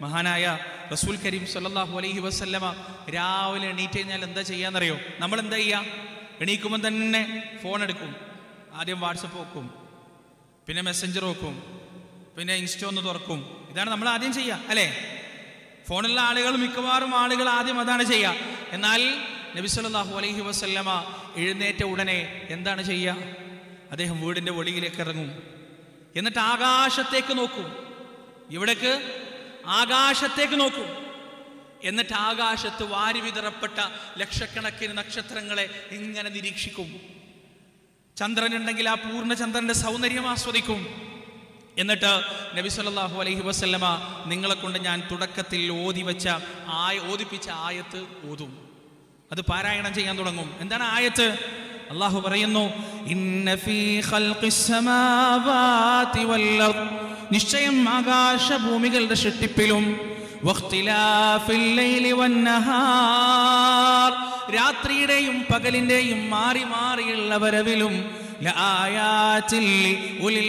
മഹാനായ റസൂൽ കരീം സല്ലല്ലാഹു അലൈഹി വസല്ലമ രാവിലെ എണീറ്റ് കഴിഞ്ഞാൽ എന്താ ചെയ്യാന്നറിയോ നമ്മൾ എന്താ ചെയ്യുക എണീക്കുമ്പോൾ തന്നെ ഫോൺ എടുക്കും ആദ്യം വാട്സപ്പ് നോക്കും പിന്നെ മെസ്സഞ്ചർ നോക്കും പിന്നെ ഇൻസ്റ്റ ഒന്ന് തുറക്കും ഇതാണ് നമ്മൾ ആദ്യം ചെയ്യുക അല്ലേ ഫോണിലുള്ള ആളുകൾ മിക്കവാറും ആളുകൾ ആദ്യം അതാണ് ചെയ്യുക എന്നാൽ നബി സല്ലല്ലാഹു അലൈഹി വസല്ലമ എഴുന്നേറ്റ ഉടനെ എന്താണ് ചെയ്യുക അദ്ദേഹം വീടിന്റെ വെളിയിലേക്ക് ഇറങ്ങും എന്നിട്ട് ആകാശത്തേക്ക് നോക്കും ഇവിടേക്ക് ആകാശത്തേക്ക് നോക്കും എന്നിട്ട് ആകാശത്ത് വാരി വിതറപ്പെട്ട ലക്ഷക്കണക്കിന് നക്ഷത്രങ്ങളെ ഇങ്ങനെ നിരീക്ഷിക്കും ചന്ദ്രനുണ്ടെങ്കിൽ ആ പൂർണ്ണ ചന്ദ്രന്റെ സൗന്ദര്യം ആസ്വദിക്കും എന്നിട്ട് നബി സല്ലല്ലാഹു അലൈഹി വസല്ലമ നിങ്ങളെ കൊണ്ട് ഞാൻ തുടക്കത്തിൽ ഓതി വെച്ച ആയ ഓതിപ്പിച്ച ആയത്ത് ഓതും അത് പാരായണം ചെയ്യാൻ തുടങ്ങും എന്താണ് ആയത്ത് അള്ളാഹു പറയുന്നു ഇന്ന ഫീ ഖൽഖിസ് സമാവാതി വൽ അർദ് നിശ്ചയം ആകാശ ഭൂമികളുടെ സൃഷ്ടിപ്പിലും വഖ്തിലാഫിൽ ലൈലി വന്നഹാർ രാത്രിയുടെയും പകലിന്റെയും മാറി മാറിയുള്ള വരവിലും ലആയാത്തിൽ ഉലിൽ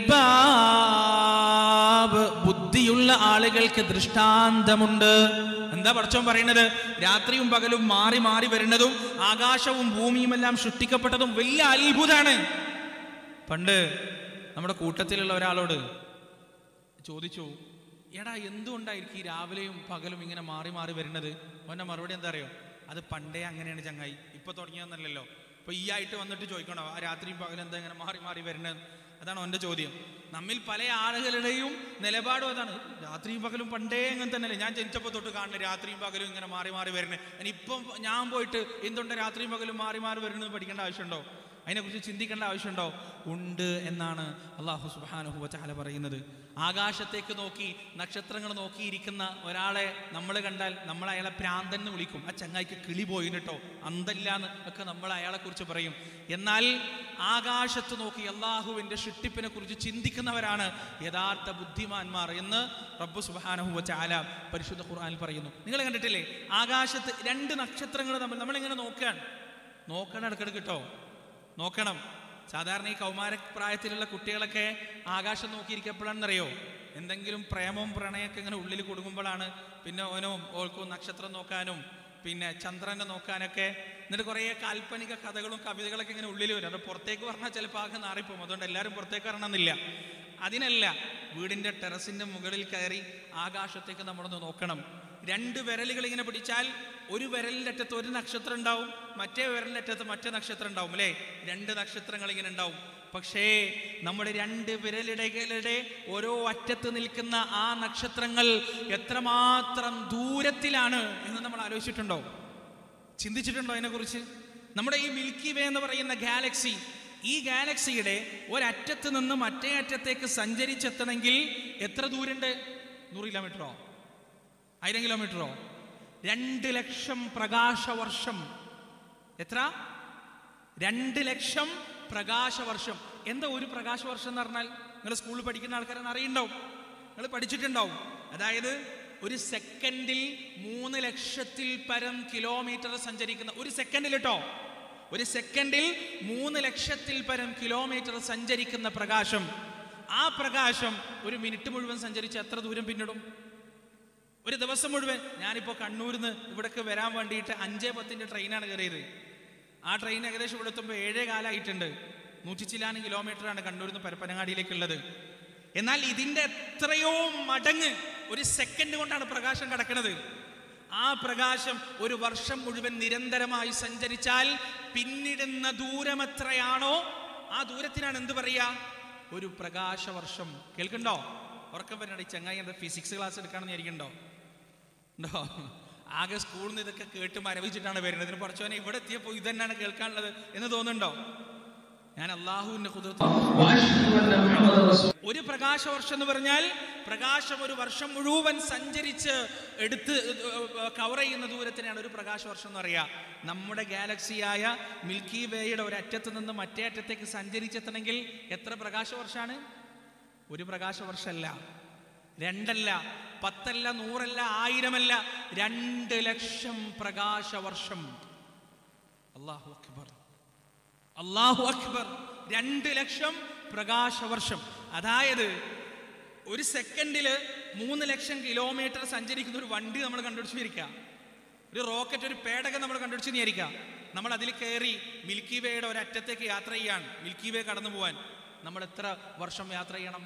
അൽബാബ് ബുദ്ധിയുള്ള ആളുകൾക്ക് ദൃഷ്ടാന്തമുണ്ട് എന്താ പടച്ചോൻ പറയുന്നത് രാത്രിയും പകലും മാറി മാറി വരുന്നതും ആകാശവും ഭൂമിയും എല്ലാം സൃഷ്ടിക്കപ്പെട്ടതും വലിയ അത്ഭുതമാണ് പണ്ട് നമ്മുടെ കൂട്ടത്തിലുള്ള ഒരാളോട് ചോദിച്ചു എടാ എന്തുകൊണ്ടായിരിക്കും ഈ രാവിലെയും പകലും ഇങ്ങനെ മാറി മാറി വരുന്നത് അവൻ്റെ മറുപടി എന്താ അറിയോ അത് പണ്ടേ അങ്ങനെയാണ് ചങ്ങായി ഇപ്പൊ തുടങ്ങിയതെന്നല്ലല്ലോ ഇപ്പൊ ഈ ആയിട്ട് വന്നിട്ട് ചോദിക്കണോ ആ രാത്രിയും പകലും എന്താ ഇങ്ങനെ മാറി മാറി വരുന്നത് അതാണ് അവൻ്റെ ചോദ്യം നമ്മിൽ പല ആളുകളുടെയും നിലപാടും അതാണ് രാത്രിയും പകലും പണ്ടേ അങ്ങനെ തന്നെയല്ലേ ഞാൻ ജനിച്ചപ്പോൾ തൊട്ട് കാണുന്നത് രാത്രിയും പകലും ഇങ്ങനെ മാറി മാറി വരുന്നത് ഇനിയിപ്പം ഞാൻ പോയിട്ട് എന്തുകൊണ്ട് രാത്രിയും പകലും മാറി മാറി വരുന്നത് പഠിക്കേണ്ട ആവശ്യമുണ്ടോ അതിനെക്കുറിച്ച് ചിന്തിക്കേണ്ട ആവശ്യമുണ്ടോ ഉണ്ട് എന്നാണ് അള്ളാഹു സുബാനുഹു വച്ചാല പറയുന്നത് ആകാശത്തേക്ക് നോക്കി നക്ഷത്രങ്ങൾ നോക്കിയിരിക്കുന്ന ഒരാളെ നമ്മൾ കണ്ടാൽ നമ്മൾ അയാളെ പ്രാന്തൻ എന്ന് വിളിക്കും ആ ചങ്ങായിക്ക് കിളി പോയി കേട്ടോ അന്തല്ലാന്ന് ഒക്കെ നമ്മൾ അയാളെ കുറിച്ച് പറയും എന്നാൽ ആകാശത്ത് നോക്കി അള്ളാഹുവിന്റെ ഷിട്ടിപ്പിനെ കുറിച്ച് ചിന്തിക്കുന്നവരാണ് യഥാർത്ഥ ബുദ്ധിമാന്മാർ എന്ന് റബ്ബു സുബാനഹു വച്ചാല പരിശുദ്ധ ഖുർആനിൽ പറയുന്നു നിങ്ങൾ കണ്ടിട്ടില്ലേ ആകാശത്ത് രണ്ട് നക്ഷത്രങ്ങൾ തമ്മിൽ നമ്മളിങ്ങനെ നോക്കുകയാണ് നോക്കണം ഇടക്കിടക്ക് കേട്ടോ നോക്കണം സാധാരണ ഈ കൗമാരപ്രായത്തിലുള്ള കുട്ടികളൊക്കെ ആകാശം നോക്കിയിരിക്കപ്പോഴാണെന്നറിയോ എന്തെങ്കിലും പ്രേമവും പ്രണയമൊക്കെ ഇങ്ങനെ ഉള്ളിൽ കൊടുക്കുമ്പോഴാണ് പിന്നെ ഓനും ഓൾക്കും നക്ഷത്രം നോക്കാനും പിന്നെ ചന്ദ്രനെ നോക്കാനൊക്കെ എന്നിട്ട് കുറേ കാൽപ്പനിക കഥകളും കവിതകളൊക്കെ ഇങ്ങനെ ഉള്ളിൽ വരും അത് പുറത്തേക്ക് പറഞ്ഞാൽ ചിലപ്പോൾ ആകെ നാറിപ്പോകും അതുകൊണ്ട് എല്ലാവരും പുറത്തേക്ക് വരണമെന്നില്ല അതിനല്ല വീടിന്റെ ടെറസിന്റെ മുകളിൽ കയറി ആകാശത്തേക്ക് നമ്മളൊന്ന് നോക്കണം രണ്ട് വിരലുകൾ ഇങ്ങനെ പിടിച്ചാൽ ഒരു വിരലിൻ്റെ അറ്റത്ത് ഒരു നക്ഷത്രം ഉണ്ടാവും മറ്റേ വിരലിൻ്റെ അറ്റത്ത് മറ്റേ നക്ഷത്രം ഉണ്ടാവും അല്ലേ രണ്ട് നക്ഷത്രങ്ങൾ ഇങ്ങനെ ഉണ്ടാവും പക്ഷേ നമ്മുടെ രണ്ട് വിരലിടകളുടെ ഓരോ അറ്റത്ത് നിൽക്കുന്ന ആ നക്ഷത്രങ്ങൾ എത്രമാത്രം ദൂരത്തിലാണ് എന്ന് നമ്മൾ ആലോചിച്ചിട്ടുണ്ടോ ചിന്തിച്ചിട്ടുണ്ടോ അതിനെക്കുറിച്ച് നമ്മുടെ ഈ മിൽക്കി വേ എന്ന് പറയുന്ന ഗാലക്സി ഈ ഗാലക്സിയുടെ ഒരറ്റത്ത് നിന്ന് മറ്റേ അറ്റത്തേക്ക് സഞ്ചരിച്ചെത്തണമെങ്കിൽ എത്ര ദൂരമുണ്ട് നൂറ് കിലോമീറ്ററോ ആയിരം കിലോമീറ്ററോ രണ്ട് ലക്ഷം പ്രകാശവർഷം എത്ര രണ്ട് ലക്ഷം പ്രകാശവർഷം എന്താ ഒരു പ്രകാശവർഷം എന്ന് പറഞ്ഞാൽ നിങ്ങൾ സ്കൂളിൽ പഠിക്കുന്ന ആൾക്കാരെന്ന് അറിയുണ്ടാവും നിങ്ങൾ പഠിച്ചിട്ടുണ്ടാവും അതായത് ഒരു സെക്കൻഡിൽ മൂന്ന് ലക്ഷത്തിൽ പരം കിലോമീറ്റർ സഞ്ചരിക്കുന്ന ഒരു സെക്കൻഡിൽ കേട്ടോ ഒരു സെക്കൻഡിൽ മൂന്ന് ലക്ഷത്തിൽ പരം കിലോമീറ്റർ സഞ്ചരിക്കുന്ന പ്രകാശം ആ പ്രകാശം ഒരു മിനിറ്റ് മുഴുവൻ സഞ്ചരിച്ച് എത്ര ദൂരം പിന്നിടും ഒരു ദിവസം മുഴുവൻ ഞാനിപ്പോൾ കണ്ണൂരിൽ നിന്ന് ഇവിടേക്ക് വരാൻ വേണ്ടിയിട്ട് അഞ്ചേ പത്തിൻ്റെ ട്രെയിനാണ് കയറിയത് ആ ട്രെയിൻ ഏകദേശം ഇവിടെ എത്തുമ്പോൾ ഏഴേ കാലമായിട്ടുണ്ട് നൂറ്റി ചില്ലാനും കിലോമീറ്ററാണ് കണ്ണൂരിൽ നിന്ന് പരപ്പനങ്ങാടിയിലേക്കുള്ളത് എന്നാൽ ഇതിൻ്റെ എത്രയോ മടങ്ങ് ഒരു സെക്കൻഡ് കൊണ്ടാണ് പ്രകാശം കടക്കുന്നത് ആ പ്രകാശം ഒരു വർഷം മുഴുവൻ നിരന്തരമായി സഞ്ചരിച്ചാൽ പിന്നിടുന്ന ദൂരം എത്രയാണോ ആ ദൂരത്തിനാണ് എന്ത് പറയാ ഒരു പ്രകാശവർഷം കേൾക്കണ്ടോ ഉറക്കം വരുന്നുണ്ട് ഈ ചങ്ങായി എന്താ ഫിസിക്സ് ക്ലാസ് എടുക്കാണെന്ന് വിചാരിക്കണ്ടോ ഉണ്ടോ ആകെ സ്കൂളിൽ നിന്ന് ഇതൊക്കെ കേട്ട് മരവിച്ചിട്ടാണ് വരുന്നത് ഇതിന് കുറച്ചവനെ ഇവിടെ എത്തിയപ്പോൾ ഇത് തന്നെയാണ് കേൾക്കാനുള്ളത് എന്ന് തോന്നുന്നുണ്ടോ ഞാൻ അള്ളാഹുവിന്റെ കുതിർത്ത് ഒരു പ്രകാശവർഷം എന്ന് പറഞ്ഞാൽ പ്രകാശം ഒരു വർഷം മുഴുവൻ സഞ്ചരിച്ച് എടുത്ത് കവർ ചെയ്യുന്ന ദൂരത്തിനാണ് ഒരു പ്രകാശവർഷം എന്ന് പറയാ നമ്മുടെ ഗാലക്സിയായ മിൽക്കി വേയുടെ ഒരു അറ്റത്ത് നിന്ന് മറ്റേ അറ്റത്തേക്ക് സഞ്ചരിച്ചെത്തണമെങ്കിൽ എത്ര പ്രകാശവർഷമാണ് ഒരു പ്രകാശവർഷമല്ല രണ്ടല്ല പത്തല്ല നൂറല്ല ആയിരമല്ല രണ്ട് ലക്ഷം പ്രകാശവർഷം അള്ളാഹു അക്ബർ അള്ളാഹു അക്ബർ രണ്ട് ലക്ഷം പ്രകാശവർഷം അതായത് ഒരു സെക്കൻഡില് മൂന്ന് ലക്ഷം കിലോമീറ്റർ സഞ്ചരിക്കുന്ന ഒരു വണ്ടി നമ്മൾ കണ്ടുപിടിച്ച് വിരിക്കാം ഒരു റോക്കറ്റ് ഒരു പേടകം നമ്മൾ കണ്ടുപിടിച്ച് വിചാരിക്കാം നമ്മൾ അതിൽ കയറി മിൽക്കി വേയുടെ ഒരറ്റത്തേക്ക് യാത്ര ചെയ്യാൻ മിൽക്കി വേ കടന്നു പോവാൻ നമ്മൾ എത്ര വർഷം യാത്ര ചെയ്യണം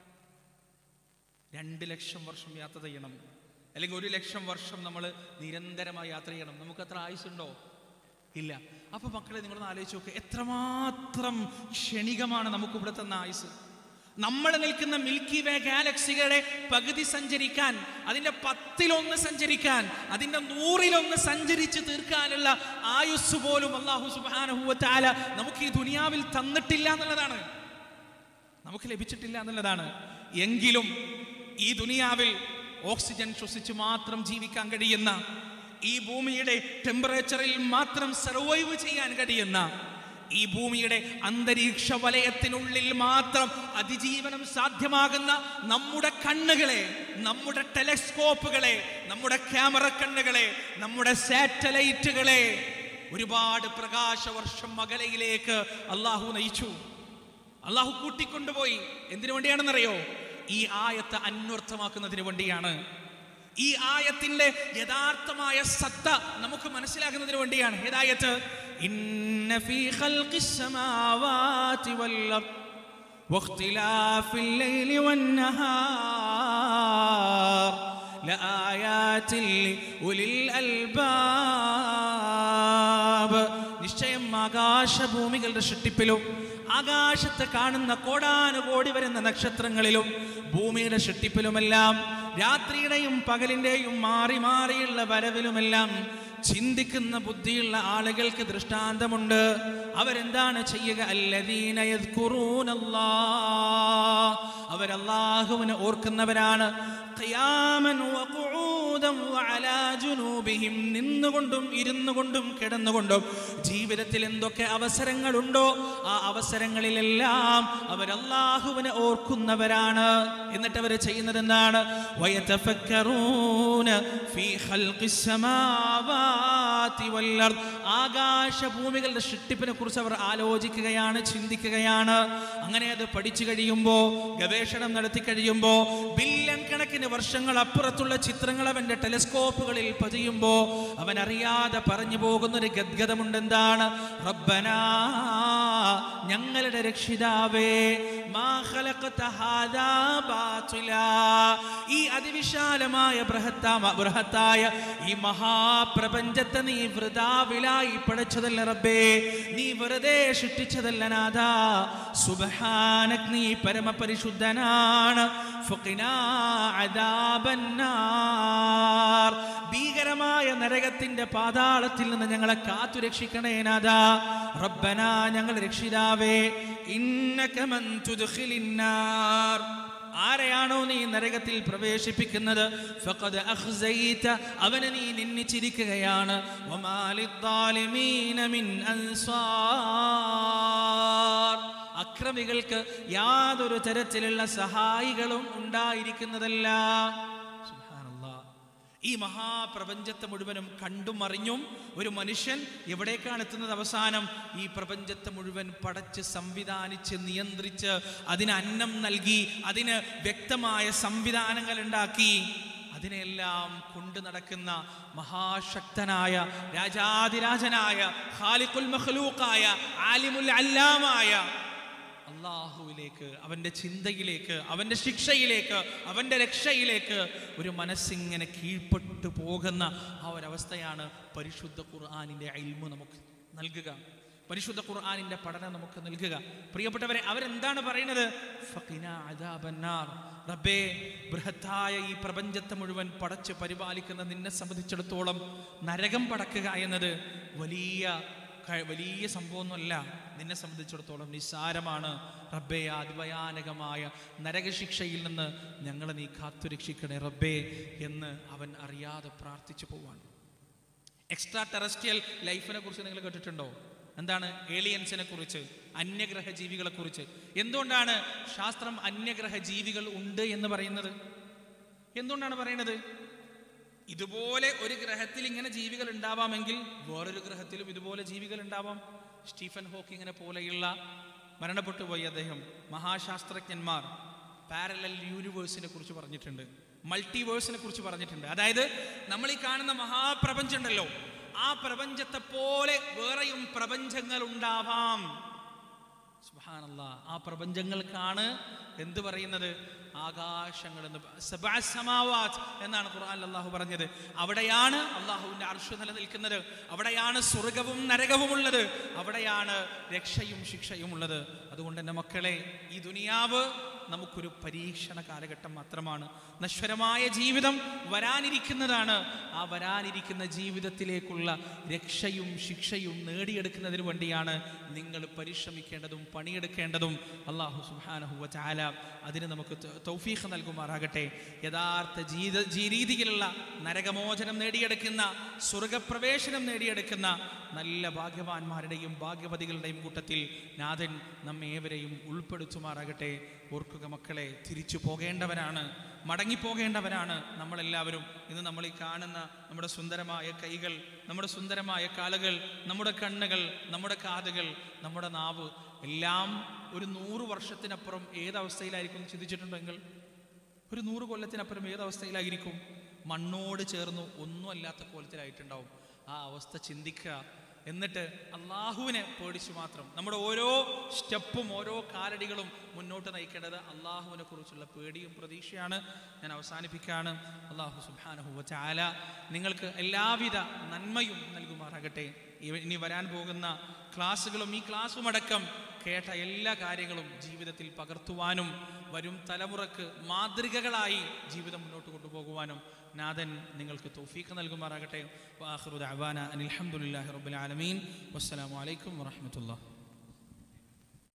രണ്ട് ലക്ഷം വർഷം യാത്ര ചെയ്യണം അല്ലെങ്കിൽ ഒരു ലക്ഷം വർഷം നമ്മൾ നിരന്തരമായി യാത്ര ചെയ്യണം നമുക്ക് അത്ര ആയുസുണ്ടോ ഇല്ല അപ്പൊ മക്കളെ നിങ്ങളൊന്ന് ആലോചിച്ച് നോക്ക് എത്രമാത്രം ക്ഷണികമാണ് നമുക്ക് ഇവിടെ തന്ന ആയുസ് നമ്മൾ നിൽക്കുന്ന മിൽക്കി വേ ഗാലക്സികളുടെ പകുതി സഞ്ചരിക്കാൻ അതിന്റെ പത്തിലൊന്ന് സഞ്ചരിക്കാൻ അതിന്റെ നൂറിലൊന്ന് സഞ്ചരിച്ച് തീർക്കാനുള്ള ആയുസ് പോലും അള്ളാഹു സുബാനഹുവത്താല നമുക്ക് ഈ ദുനിയാവിൽ തന്നിട്ടില്ല എന്നുള്ളതാണ് നമുക്ക് ലഭിച്ചിട്ടില്ല എന്നുള്ളതാണ് എങ്കിലും ഈ ദുനിയാവിൽ ഓക്സിജൻ ശ്വസിച്ച് മാത്രം ജീവിക്കാൻ കഴിയുന്ന ഈ ഭൂമിയുടെ ടെമ്പറേച്ചറിൽ മാത്രം സർവൈവ് ചെയ്യാൻ കഴിയുന്ന ഈ ഭൂമിയുടെ അന്തരീക്ഷ വലയത്തിനുള്ളിൽ മാത്രം അതിജീവനം സാധ്യമാകുന്ന നമ്മുടെ കണ്ണുകളെ നമ്മുടെ ടെലസ്കോപ്പുകളെ നമ്മുടെ ക്യാമറ കണ്ണുകളെ നമ്മുടെ സാറ്റലൈറ്റുകളെ ഒരുപാട് പ്രകാശവർഷം അകലയിലേക്ക് അള്ളാഹു നയിച്ചു അള്ളാഹു കൂട്ടിക്കൊണ്ടുപോയി എന്തിനു വേണ്ടിയാണെന്നറിയോ ഈ ആയത്ത് അന്വർത്ഥമാക്കുന്നതിന് വേണ്ടിയാണ് ഈ ആയത്തിന്റെ യഥാർത്ഥമായ സത്ത നമുക്ക് മനസ്സിലാക്കുന്നതിന് വേണ്ടിയാണ് ഏതായത്ത് ഇന്ന ഫീ ഖൽഖിസ് സമാവാതി വൽ അർദ് واختلاف الليل والنهار لآيات لأولي الألباب നിശ്ചയം ആകാശഭൂമികളുടെ സൃഷ്ടിപ്പിലും ആകാശത്ത് കാണുന്ന കോടാനുകോടി വരുന്ന നക്ഷത്രങ്ങളിലും ഭൂമിയുടെ സൃഷ്ടിപ്പിലുമെല്ലാം രാത്രിയുടെയും പകലിന്റെയും മാറി മാറിയുള്ള വരവിലുമെല്ലാം ചിന്തിക്കുന്ന ബുദ്ധിയുള്ള ആളുകൾക്ക് ദൃഷ്ടാന്തമുണ്ട് അവരെന്താണ് ചെയ്യുക അല്ലദീന യദ്കുറൂനല്ലാഹ് അവരല്ലാഹുവിനെ ഓർക്കുന്നവരാണ് ഖിയാമൻ വഖുഊദൻ വഅലാ ജുനൂബിഹിം നിന്നുകൊണ്ടും ഇരുന്നുകൊണ്ടും കിടന്നുകൊണ്ടും ജീവിതത്തിൽ എന്തൊക്കെ അവസരങ്ങളുണ്ടോ ആ അവസരങ്ങളിലെല്ലാം അവർ അല്ലാഹുവിനെ ഓർക്കുന്നവരാണ് എന്നിട്ട് അവർ ചെയ്യുന്നത് എന്താണ് വയതഫക്കറൂന ഫീ ഖൽഖിസ് സമാവാതി വൽ അർദ് ആകാശ ഭൂമികളുടെ സൃഷ്ടിപ്പിനെ കുറിച്ച് അവർ ആലോചിക്കുകയാണ് ചിന്തിക്കുകയാണ് അങ്ങനെ അത് പഠിച്ചു കഴിയുമ്പോൾ ഗവേഷണം നടത്തി കഴിയുമ്പോൾ ബില്യൺ കണക്കിന് വർഷങ്ങൾ അപ്പുറത്തുള്ള ചിത്രങ്ങൾ അവന്റെ ടെലസ്കോപ്പുകളിൽ പതിയുമ്പോൾ അവൻ അറിയാതെ പറഞ്ഞു പോകുന്ന ഒരു ഗദ്ഗതമുണ്ട് എന്താണ് റബ്ബനാ ഞങ്ങളുടെ രക്ഷിതാവേ മാ ഖലഖത ഹാദാ ബാത്തിലാ. ഈ അതിവിശാലമായ ബൃഹത്താമ ബൃഹത്തായ ഈ മഹാപ്രപഞ്ചത്തെ നീ വൃതാവിലായി പടച്ചതല്ല റബ്ബേ നീ വെറുതെ സൃഷ്ടിച്ചതല്ല നാഥാ സുബ്ഹാനക് നീ പരമപരിശുദ്ധനാണ് ഫഖിനാ അദാബന്നാർ ഭീകരമായ നരകത്തിന്റെ പാതാളത്തിൽ നിന്ന് ഞങ്ങളെ കാത്തു രക്ഷിക്കണേ നാഥാ റബ്ബന ഞങ്ങൾ രക്ഷിതാവേ ഇന്നക മൻ തുദ്ഖിലിന്നാർ ആരെയാണോ നീ നരകത്തിൽ പ്രവേശിപ്പിക്കുന്നത് ഫഖദ് അഖ്സൈത അവനെ നീ നിന്ദിച്ചിരിക്കുകയാണ് വമാലിദ്ദാലിമീന മിൻ അൻസാർ അക്രമികൾക്ക് യാതൊരു തരത്തിലുള്ള സഹായികളും ഉണ്ടായിരിക്കുന്നതല്ല സുബ്ഹാനല്ലാഹ്. ഈ മഹാപ്രപഞ്ചത്തെ മുഴുവനും കണ്ടും അറിഞ്ഞും ഒരു മനുഷ്യൻ എവിടേക്കാണ് എത്തുന്നത് അവസാനം ഈ പ്രപഞ്ചത്തെ മുഴുവൻ പടച്ച് സംവിധാനിച്ച് നിയന്ത്രിച്ച് അതിന് അന്നം നൽകി അതിന് വ്യക്തമായ സംവിധാനങ്ങൾ ഉണ്ടാക്കി അതിനെല്ലാം കൊണ്ടു നടക്കുന്ന മഹാശക്തനായ രാജാതിരാജനായ ഖാലിഖുൽ മഖ്ലൂഖായ ആലിമുൽ അല്ലാമായ അള്ളാഹുവിലേക്ക് അവൻ്റെ ചിന്തയിലേക്ക് അവൻ്റെ ശിക്ഷയിലേക്ക് അവൻ്റെ രക്ഷയിലേക്ക് ഒരു മനസ്സിങ്ങനെ കീഴ്പ്പെട്ടു പോകുന്ന ആ ഒരവസ്ഥയാണ് പരിശുദ്ധ ഖുർആാനിൻ്റെ അയിൽമു നമുക്ക് നൽകുക പരിശുദ്ധ ഖുർആാനിൻ്റെ പഠനം നമുക്ക് നൽകുക പ്രിയപ്പെട്ടവരെ അവരെന്താണ് പറയുന്നത് ഫഖിനാ അദാബന്നാർ. റബ്ബേ ബൃഹത്തായ ഈ പ്രപഞ്ചത്തെ മുഴുവൻ പടച്ച് പരിപാലിക്കുന്ന നിന്നെ സംബന്ധിച്ചിടത്തോളം നരകം പടക്കുക എന്നത് വലിയ ക- വലിയ സംഭവമൊന്നുമല്ല നിന്നെ സംബന്ധിച്ചിടത്തോളം നിസ്സാരമാണ് റബ്ബേ ആ അതിഭയാനകമായ നരകശിക്ഷയിൽ നിന്ന് ഞങ്ങളെ നീ കാത്തുരക്ഷിക്കണേ റബ്ബേ എന്ന് അവൻ അറിയാതെ പ്രാർത്ഥിച്ചു പോവാണ് എക്സ്ട്രാ ടെറസ്ട്രിയൽ ലൈഫിനെ കുറിച്ച് നിങ്ങൾ കേട്ടിട്ടുണ്ടോ എന്താണ് ഏലിയൻസിനെ കുറിച്ച് അന്യഗ്രഹ ജീവികളെ കുറിച്ച് എന്തുകൊണ്ടാണ് ശാസ്ത്രം അന്യഗ്രഹ ജീവികൾ ഉണ്ട് എന്ന് പറയുന്നത് എന്തുകൊണ്ടാണ് പറയുന്നത് ഇതുപോലെ ഒരു ഗ്രഹത്തിൽ ഇങ്ങനെ ജീവികൾ ഉണ്ടാവാമെങ്കിൽ വേറൊരു ഗ്രഹത്തിലും ഇതുപോലെ ജീവികൾ ഉണ്ടാവാം സ്റ്റീഫൻ ഹോക്കിങ്ങിനെ പോലെയുള്ള മരണപ്പെട്ടു പോയി അദ്ദേഹം മഹാശാസ്ത്രജ്ഞന്മാർ പാരലൽ യൂണിവേഴ്സിനെ കുറിച്ച് പറഞ്ഞിട്ടുണ്ട് മൾട്ടിവേഴ്സിനെ കുറിച്ച് പറഞ്ഞിട്ടുണ്ട് അതായത് നമ്മൾ ഈ കാണുന്ന മഹാപ്രപഞ്ചം ഉണ്ടല്ലോ ആ പ്രപഞ്ചത്തെ പോലെ വേറെയും പ്രപഞ്ചങ്ങൾ ഉണ്ടാവാം സുബ്ഹാനല്ലാ ആ പ്രപഞ്ചങ്ങൾക്കാണ് എന്ത് പറയുന്നത് ആകാശങ്ങൾ എന്ന് പ- സബ്അ സമാവാത്ത് എന്നാണ് ഖുർആനിൽ അള്ളാഹു പറഞ്ഞത് അവിടെയാണ് അള്ളാഹുവിന്റെ അർഷ നിലനിൽക്കുന്നത് അവിടെയാണ് സ്വർഗവും നരകവും ഉള്ളത് അവിടെയാണ് രക്ഷയും ശിക്ഷയും ഉള്ളത് അതുകൊണ്ട് എൻ്റെ മക്കളെ ഈ ദുനിയാവ് നമുക്കൊരു പരീക്ഷണ കാലഘട്ടം മാത്രമാണ് നശ്വരമായ ജീവിതം വരാനിരിക്കുന്നതാണ് ആ വരാനിരിക്കുന്ന ജീവിതത്തിലേക്കുള്ള രക്ഷയും ശിക്ഷയും നേടിയെടുക്കുന്നതിന് വേണ്ടിയാണ് നിങ്ങൾ പരിശ്രമിക്കേണ്ടതും പണിയെടുക്കേണ്ടതും അള്ളാഹു സുബാനഹുവ ചാല അതിന് നമുക്ക് ത- തൗഫീഖ് നൽകുമാറാകട്ടെ യഥാർത്ഥ ജീത ജീ രീതിയിലുള്ള നരകമോചനം നേടിയെടുക്കുന്ന സ്വർഗപ്രവേശനം നേടിയെടുക്കുന്ന നല്ല ഭാഗ്യവാന്മാരുടെയും ഭാഗ്യവതികളുടെയും കൂട്ടത്തിൽ നാഥൻ നമ്മെ ഏവരെയും ഉൾപ്പെടുത്തുമാറാകട്ടെ ഓർക്കുക മക്കളെ തിരിച്ചു പോകേണ്ടവരാണ് മടങ്ങിപ്പോകേണ്ടവരാണ് നമ്മളെല്ലാവരും ഇന്ന് നമ്മൾ ഈ കാണുന്ന നമ്മുടെ സുന്ദരമായ കൈകൾ നമ്മുടെ സുന്ദരമായ കാലുകൾ നമ്മുടെ കണ്ണുകൾ നമ്മുടെ കാതുകൾ നമ്മുടെ നാവ് എല്ലാം ഒരു നൂറ് വർഷത്തിനപ്പുറം ഏതവസ്ഥയിലായിരിക്കും എന്ന് ചിന്തിച്ചിട്ടുണ്ടെങ്കിൽ ഒരു നൂറ് കൊല്ലത്തിനപ്പുറം ഏതവസ്ഥയിലായിരിക്കും മണ്ണോട് ചേർന്ന് ഒന്നും അല്ലാത്ത കോലത്തിലായിട്ടുണ്ടാവും ആ അവസ്ഥ ചിന്തിക്കുക എന്നിട്ട് അള്ളാഹുവിനെ പേടിച്ചു മാത്രം നമ്മുടെ ഓരോ സ്റ്റെപ്പും ഓരോ കാലടികളും മുന്നോട്ട് നയിക്കേണ്ടത് അള്ളാഹുവിനെ കുറിച്ചുള്ള പേടിയും പ്രതീക്ഷയാണ് ഞാൻ അവസാനിപ്പിക്കുകയാണ് അള്ളാഹു സുബാനഹുവ ചാല നിങ്ങൾക്ക് എല്ലാവിധ നന്മയും നൽകുമാറാകട്ടെ ഇവ- ഇനി വരാൻ പോകുന്ന ക്ലാസ്സുകളും ഈ ക്ലാസ്സും അടക്കം കേട്ട എല്ലാ കാര്യങ്ങളും ജീവിതത്തിൽ പകർത്തുവാനും വരും തലമുറക്ക് മാതൃകകളായി ജീവിതം മുന്നോട്ട് കൊണ്ടുപോകുവാനും നാഥൻ നിങ്ങൾക്ക് തൗഫീഖ് നൽകുമാറാകട്ടെ വാഹുദ് അവാന അനിൽഹമുല്ലാഹി റബ്ബുൽ ആലമീൻ വസ്സലാമു അലൈക്കും വറഹ്മത്തുള്ളാഹി